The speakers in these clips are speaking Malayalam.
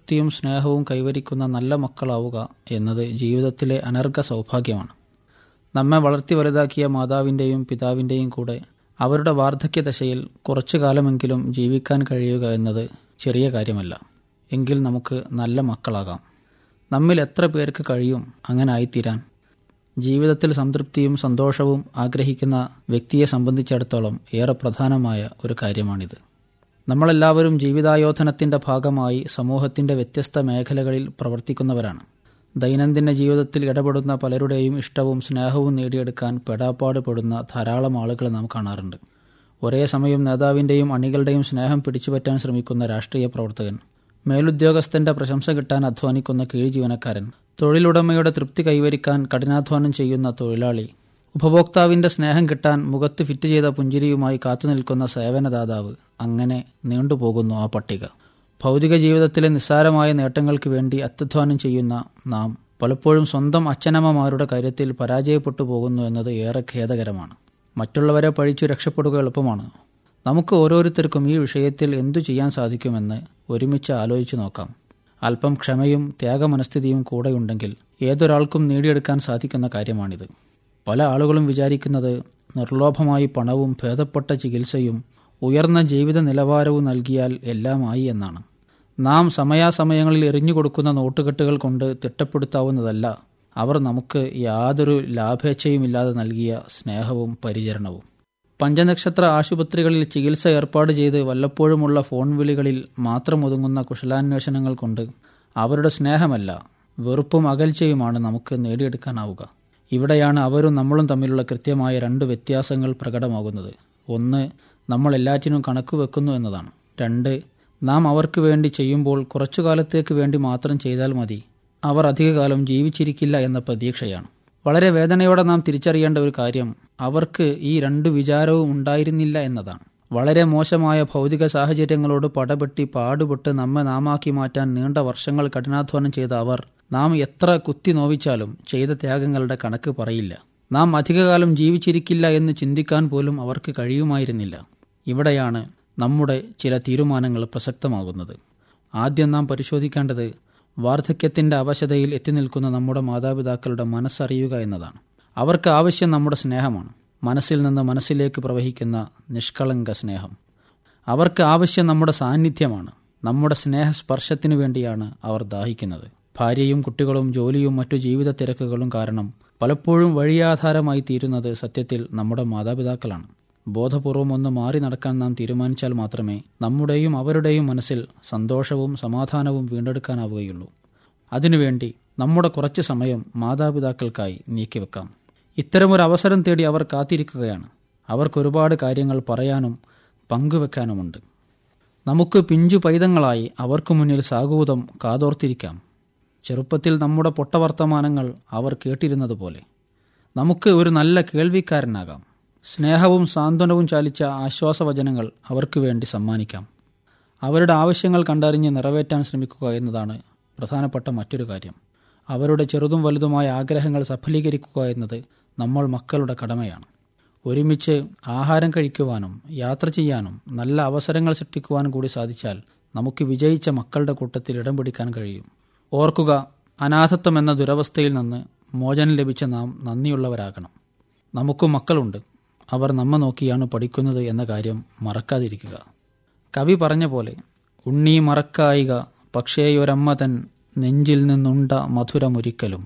സംതൃപ്തിയും സ്നേഹവും കൈവരിക്കുന്ന നല്ല മക്കളാവുക എന്നത് ജീവിതത്തിലെ അനർഘ സൗഭാഗ്യമാണ് നമ്മെ വളർത്തി വലുതാക്കിയ മാതാവിൻ്റെയും പിതാവിൻ്റെയും കൂടെ അവരുടെ വാർദ്ധക്യദശയിൽ കുറച്ചു കാലമെങ്കിലും ജീവിക്കാൻ കഴിയുക എന്നത് ചെറിയ കാര്യമല്ല എങ്കിൽ നമുക്ക് നല്ല മക്കളാകാം നമ്മിൽ എത്ര പേർക്ക് കഴിയും അങ്ങനെ ആയിത്തീരാൻ ജീവിതത്തിൽ സംതൃപ്തിയും സന്തോഷവും ആഗ്രഹിക്കുന്ന വ്യക്തിയെ സംബന്ധിച്ചിടത്തോളം ഏറെ പ്രധാനമായ ഒരു കാര്യമാണിത് നമ്മളെല്ലാവരും ജീവിതായോധനത്തിന്റെ ഭാഗമായി സമൂഹത്തിന്റെ വ്യത്യസ്ത മേഖലകളിൽ പ്രവർത്തിക്കുന്നവരാണ് ദൈനംദിന ജീവിതത്തിൽ ഇടപെടുന്ന പലരുടെയും ഇഷ്ടവും സ്നേഹവും നേടിയെടുക്കാൻ പെടാപ്പാട് പെടുന്ന ധാരാളം ആളുകളെ നാം കാണാറുണ്ട് ഒരേ സമയം നേതാവിന്റെയും അണികളുടെയും സ്നേഹം പിടിച്ചുപറ്റാൻ ശ്രമിക്കുന്ന രാഷ്ട്രീയ പ്രവർത്തകൻ മേലുദ്യോഗസ്ഥന്റെ പ്രശംസ കിട്ടാൻ അധ്വാനിക്കുന്ന കീഴ് ജീവനക്കാരൻ തൊഴിലുടമയുടെ തൃപ്തി കൈവരിക്കാൻ കഠിനാധ്വാനം ചെയ്യുന്ന തൊഴിലാളി ഉപഭോക്താവിന്റെ സ്നേഹം കിട്ടാൻ മുഖത്ത് ഫിറ്റ് ചെയ്ത പുഞ്ചിരിയുമായി കാത്തുനിൽക്കുന്ന സേവനദാതാവ് അങ്ങനെ നീണ്ടുപോകുന്നു ആ പട്ടിക ഭൗതിക ജീവിതത്തിലെ നിസ്സാരമായ നേട്ടങ്ങൾക്ക് വേണ്ടി അത്യധ്വാനം ചെയ്യുന്ന നാം പലപ്പോഴും സ്വന്തം അച്ഛനമ്മമാരുടെ കാര്യത്തിൽ പരാജയപ്പെട്ടു പോകുന്നു എന്നത് ഏറെ ഖേദകരമാണ് മറ്റുള്ളവരെ പഴിച്ചു രക്ഷപ്പെടുക എളുപ്പമാണ് നമുക്ക് ഓരോരുത്തർക്കും ഈ വിഷയത്തിൽ എന്തു ചെയ്യാൻ സാധിക്കുമെന്ന് ഒരുമിച്ച് ആലോചിച്ചു നോക്കാം അല്പം ക്ഷമയും ത്യാഗമനസ്ഥിതിയും കൂടെയുണ്ടെങ്കിൽ ഏതൊരാൾക്കും നേടിയെടുക്കാൻ സാധിക്കുന്ന കാര്യമാണിത് പല ആളുകളും വിചാരിക്കുന്നത് നിർലോഭമായി പണവും ഭേദപ്പെട്ട ചികിത്സയും ഉയർന്ന ജീവിത നിലവാരവും നൽകിയാൽ എല്ലാമായി എന്നാണ് നാം സമയാസമയങ്ങളിൽ എറിഞ്ഞുകൊടുക്കുന്ന നോട്ടുകെട്ടുകൾ കൊണ്ട് തിട്ടപ്പെടുത്താവുന്നതല്ല അവർ നമുക്ക് യാതൊരു ലാഭേച്ഛയുമില്ലാതെ നൽകിയ സ്നേഹവും പരിചരണവും പഞ്ചനക്ഷത്ര ആശുപത്രികളിൽ ചികിത്സ ഏർപ്പാട് ചെയ്ത് വല്ലപ്പോഴുമുള്ള ഫോൺ വിളികളിൽ മാത്രം ഒതുങ്ങുന്ന കുശലാന്വേഷണങ്ങൾ കൊണ്ട് അവരുടെ സ്നേഹമല്ല വെറുപ്പും അകൽച്ചയുമാണ് നമുക്ക് നേടിയെടുക്കാനാവുക ഇവിടെയാണ് അവരും നമ്മളും തമ്മിലുള്ള കൃത്യമായ രണ്ട് വ്യത്യാസങ്ങൾ പ്രകടമാകുന്നത് ഒന്ന് നമ്മൾ എല്ലാറ്റിനും കണക്ക് വെക്കുന്നു എന്നതാണ് രണ്ട് നാം അവർക്ക് വേണ്ടി ചെയ്യുമ്പോൾ കുറച്ചു കാലത്തേക്ക് വേണ്ടി മാത്രം ചെയ്താൽ മതി അവർ അധികകാലം ജീവിച്ചിരിക്കില്ല എന്ന പ്രതീക്ഷയാണ് വളരെ വേദനയോടെ നാം തിരിച്ചറിയേണ്ട ഒരു കാര്യം അവർക്ക് ഈ രണ്ടു വിചാരവും ഉണ്ടായിരുന്നില്ല എന്നതാണ് വളരെ മോശമായ ഭൗതിക സാഹചര്യങ്ങളോട് പടപെട്ടി പാടുപെട്ട് നമ്മെ നാമാക്കി മാറ്റാൻ നീണ്ട വർഷങ്ങൾ കഠിനാധ്വാനം ചെയ്ത അവർ നാം എത്ര കുത്തി നോവിച്ചാലും ചെയ്ത ത്യാഗങ്ങളുടെ കണക്ക് പറയില്ല നാം അധികകാലം ജീവിച്ചിരിക്കില്ല എന്ന് ചിന്തിക്കാൻ പോലും അവർക്ക് കഴിയുമായിരുന്നില്ല ഇവിടെയാണ് നമ്മുടെ ചില തീരുമാനങ്ങൾ പ്രസക്തമാകുന്നത് ആദ്യം നാം പരിശോധിക്കേണ്ടത് വാർദ്ധക്യത്തിന്റെ അവശതയിൽ എത്തി നിൽക്കുന്ന നമ്മുടെ മാതാപിതാക്കളുടെ മനസ്സറിയുക എന്നതാണ് അവർക്ക് ആവശ്യം നമ്മുടെ സ്നേഹമാണ് മനസ്സിൽ നിന്ന് മനസ്സിലേക്ക് പ്രവഹിക്കുന്ന നിഷ്കളങ്ക സ്നേഹം അവർക്ക് ആവശ്യം നമ്മുടെ സാന്നിധ്യമാണ് നമ്മുടെ സ്നേഹസ്പർശത്തിനു വേണ്ടിയാണ് അവർ ദാഹിക്കുന്നത് ഭാര്യയും കുട്ടികളും ജോലിയും മറ്റു ജീവിത തിരക്കുകളും കാരണം പലപ്പോഴും വഴിയാധാരമായി തീരുന്നത് സത്യത്തിൽ നമ്മുടെ മാതാപിതാക്കളാണ് ബോധപൂർവം ഒന്ന് മാറി നടക്കാൻ നാം തീരുമാനിച്ചാൽ മാത്രമേ നമ്മുടെയും അവരുടെയും മനസ്സിൽ സന്തോഷവും സമാധാനവും വീണ്ടെടുക്കാനാവുകയുള്ളൂ അതിനുവേണ്ടി നമ്മുടെ കുറച്ച് സമയം മാതാപിതാക്കൾക്കായി നീക്കിവെക്കാം ഇത്തരമൊരു അവസരം തേടി അവർ കാത്തിരിക്കുകയാണ് അവർക്കൊരുപാട് കാര്യങ്ങൾ പറയാനും പങ്കുവെക്കാനുമുണ്ട് നമുക്ക് പിഞ്ചു പൈതങ്ങളായി അവർക്കു മുന്നിൽ സാഗൂതം കാതോർത്തിരിക്കാം ചെറുപ്പത്തിൽ നമ്മുടെ പൊട്ടവർത്തമാനങ്ങൾ അവർ കേട്ടിരുന്നതുപോലെ നമുക്ക് ഒരു നല്ല കേൾവിക്കാരനാകാം സ്നേഹവും സാന്ത്വനവും ചാലിച്ച ആശ്വാസവചനങ്ങൾ അവർക്ക് വേണ്ടി സമ്മാനിക്കാം അവരുടെ ആവശ്യങ്ങൾ കണ്ടറിഞ്ഞ് നിറവേറ്റാൻ ശ്രമിക്കുക എന്നതാണ് പ്രധാനപ്പെട്ട മറ്റൊരു കാര്യം അവരുടെ ചെറുതും വലുതുമായ ആഗ്രഹങ്ങൾ സഫലീകരിക്കുക എന്നത് നമ്മൾ മക്കളുടെ കടമയാണ് ഒരുമിച്ച് ആഹാരം കഴിക്കുവാനും യാത്ര ചെയ്യാനും നല്ല അവസരങ്ങൾ സൃഷ്ടിക്കുവാനും കൂടി സാധിച്ചാൽ നമുക്ക് വിജയിച്ച മക്കളുടെ കൂട്ടത്തിൽ ഇടം പിടിക്കാൻ കഴിയും ഓർക്കുക അനാഥത്വം എന്ന ദുരവസ്ഥയിൽ നിന്ന് മോചനം ലഭിച്ച നാം നന്ദിയുള്ളവരാകണം നമുക്കും മക്കളുണ്ട് അവർ നമ്മെ നോക്കിയാണ് പഠിക്കുന്നത് എന്ന കാര്യം മറക്കാതിരിക്കുക കവി പറഞ്ഞ പോലെ ഉണ്ണി മറക്കായിക പക്ഷേ ഒരമ്മ തൻ നെഞ്ചിൽ നിന്നുണ്ട മധുരമൊരിക്കലും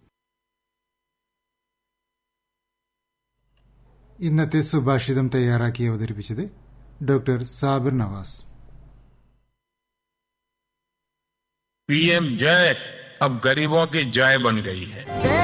ഇന്നത്തെ സുഭാഷിതം തയ്യാറാക്കി അവതരിപ്പിച്ചത് ഡോക്ടർ സാബിർ നവാസ് पीएम जय अब गरीबों की जय बन गई है